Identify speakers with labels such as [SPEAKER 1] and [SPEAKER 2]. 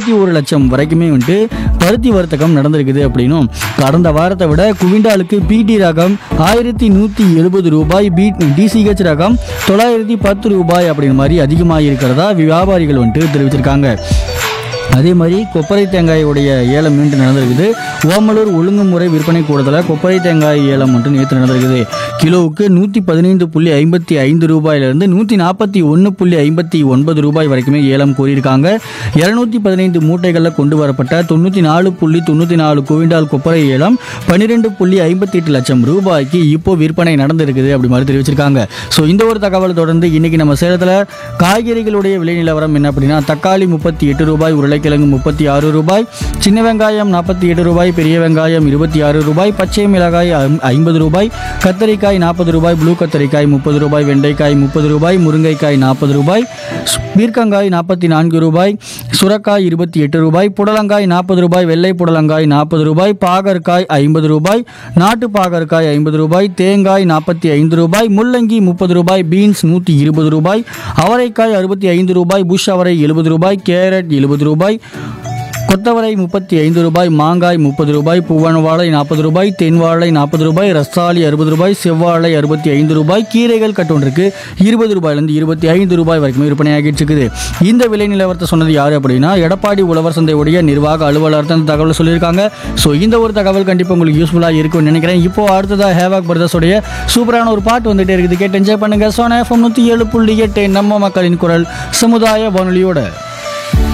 [SPEAKER 1] இருபத்தி ஒரு லட்சம் வரைக்குமே வந்துட்டு பருத்தி வர்த்தகம் நடந்திருக்குது அப்படின்னும் கடந்த வாரத்தை விட குவிண்டாலுக்கு பிடி ரகம் ஆயிரத்தி நூற்றி எழுபது ரூபாய் பி டிசிஹெச் ரகம் தொள்ளாயிரத்தி பத்து ரூபாய் அப்படிங்கிற மாதிரி அதிகமாக இருக்கிறதா வியாபாரிகள் வந்துட்டு தெரிவிச்சிருக்காங்க அதே மாதிரி கொப்பரை தேங்காயோடைய ஏலம் மீண்டும் நடந்திருக்குது ஓமலூர் ஒழுங்குமுறை விற்பனை கூடத்தில் கொப்பரை தேங்காய் ஏலம் மட்டும் நேற்று நடந்திருக்குது கிலோவுக்கு நூற்றி பதினைந்து புள்ளி ஐம்பத்தி ஐந்து ரூபாயிலிருந்து நூற்றி நாற்பத்தி ஒன்று புள்ளி ஐம்பத்தி ஒன்பது ரூபாய் வரைக்குமே ஏலம் கோரியிருக்காங்க இரநூத்தி பதினைந்து மூட்டைகளில் கொண்டு வரப்பட்ட தொண்ணூற்றி நாலு புள்ளி தொண்ணூற்றி நாலு குவிண்டால் கொப்பரை ஏலம் பன்னிரெண்டு புள்ளி ஐம்பத்தி எட்டு லட்சம் ரூபாய்க்கு இப்போ விற்பனை நடந்திருக்குது அப்படி மாதிரி தெரிவிச்சிருக்காங்க ஸோ இந்த ஒரு தகவல் தொடர்ந்து இன்னைக்கு நம்ம சேலத்தில் காய்கறிகளுடைய விலை நிலவரம் என்ன அப்படின்னா தக்காளி முப்பத்தி எட்டு ரூபாய் உருளைக்கிழங்கு முப்பத்தி ஆறு ரூபாய் சின்ன வெங்காயம் நாற்பத்தி எட்டு ரூபாய் பெரிய வெங்காயம் இருபத்தி ஆறு ரூபாய் பச்சை மிளகாய் ஐம்- ஐம்பது ரூபாய் கத்தரிக்காய் நாற்பது ரூபாய் ப்ளூ கத்தரிக்காய் முப்பது ரூபாய் வெண்டைக்காய் முப்பது ரூபாய் முருங்கைக்காய் நாற்பது ரூபாய் சு- பீர்க்கங்காய் நாற்பத்தி நான்கு ரூபாய் சுரக்காய் இருபத்தி எட்டு ரூபாய் புடலங்காய் நாற்பது ரூபாய் வெள்ளை புடலங்காய் நாற்பது ரூபாய் பாகற்காய் ஐம்பது ரூபாய் நாட்டு பாகற்காய் ஐம்பது ரூபாய் தேங்காய் நாற்பத்தி ஐந்து ரூபாய் முள்ளங்கி முப்பது ரூபாய் பீன்ஸ் நூற்றி இருபது ரூபாய் அவரைக்காய் அறுபத்தி ஐந்து ரூபாய் புஷ் அவரை எழுபது ரூபாய் கேரட் எழுபது ரூபாய் கொத்தவரை முப்பத்தி ஐந்து ரூபாய் மாங்காய் முப்பது ரூபாய் பூவன் வாழை நாற்பது ரூபாய் தென் வாழை நாற்பது ரூபாய் ரஸ்தாளி அறுபது ரூபாய் செவ்வாழை அறுபத்தி ஐந்து ரூபாய் கீரைகள் கட்டொன்றுக்கு இருபது ரூபாயிலிருந்து இருபத்தி ஐந்து ரூபாய் வரைக்கும் விற்பனையாகிட்டு இருக்குது இந்த விலை நிலவரத்தை சொன்னது யார் அப்படின்னா எடப்பாடி உழவர் சந்தையுடைய நிர்வாக அலுவலர் தான் இந்த தகவல் சொல்லியிருக்காங்க ஸோ இந்த ஒரு தகவல் கண்டிப்பாக உங்களுக்கு யூஸ்ஃபுல்லாக இருக்கும்னு நினைக்கிறேன் இப்போ அடுத்ததாக ஹேவாக் பிரதர்ஸோடைய சூப்பரான ஒரு பாட்டு வந்துட்டே இருக்குது கேட்டு என்ஜாய் பண்ணுங்க சோனா எஃப்எம் நூற்றி ஏழு புள்ளி எட்டு நம்ம மக்களின் குரல் சமுதாய வானொலியோட